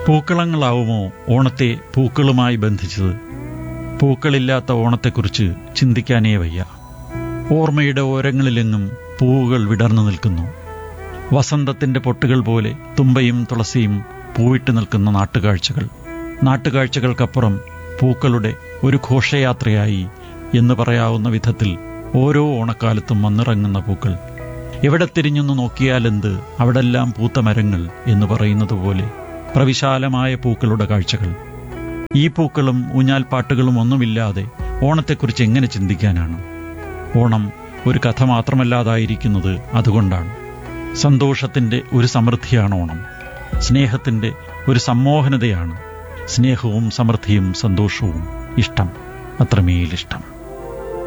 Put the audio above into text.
പൂക്കളങ്ങളാവുമോ ഓണത്തെ പൂക്കളുമായി ബന്ധിച്ചത് പൂക്കളില്ലാത്ത ഓണത്തെക്കുറിച്ച് ചിന്തിക്കാനേ വയ്യ ഓർമ്മയുടെ ഓരങ്ങളിലെങ്ങും പൂവുകൾ വിടർന്നു നിൽക്കുന്നു വസന്തത്തിന്റെ പൊട്ടുകൾ പോലെ തുമ്പയും തുളസിയും പൂവിട്ട് നിൽക്കുന്ന നാട്ടുകാഴ്ചകൾ നാട്ടുകാഴ്ചകൾക്കപ്പുറം പൂക്കളുടെ ഒരു ഘോഷയാത്രയായി എന്ന് പറയാവുന്ന വിധത്തിൽ ഓരോ ഓണക്കാലത്തും വന്നിറങ്ങുന്ന പൂക്കൾ എവിടെ തിരിഞ്ഞൊന്ന് നോക്കിയാലെന്ത് അവിടെല്ലാം പൂത്ത മരങ്ങൾ എന്ന് പറയുന്നത് പോലെ പ്രവിശാലമായ പൂക്കളുടെ കാഴ്ചകൾ ഈ പൂക്കളും ഊഞ്ഞാൽപ്പാട്ടുകളും ഒന്നുമില്ലാതെ ഓണത്തെക്കുറിച്ച് എങ്ങനെ ചിന്തിക്കാനാണ് ഓണം ഒരു കഥ മാത്രമല്ലാതായിരിക്കുന്നത് അതുകൊണ്ടാണ് സന്തോഷത്തിന്റെ ഒരു സമൃദ്ധിയാണ് ഓണം സ്നേഹത്തിന്റെ ഒരു സമ്മോഹനതയാണ് സ്നേഹവും സമൃദ്ധിയും സന്തോഷവും ഇഷ്ടം അത്രമേലിഷ്ടം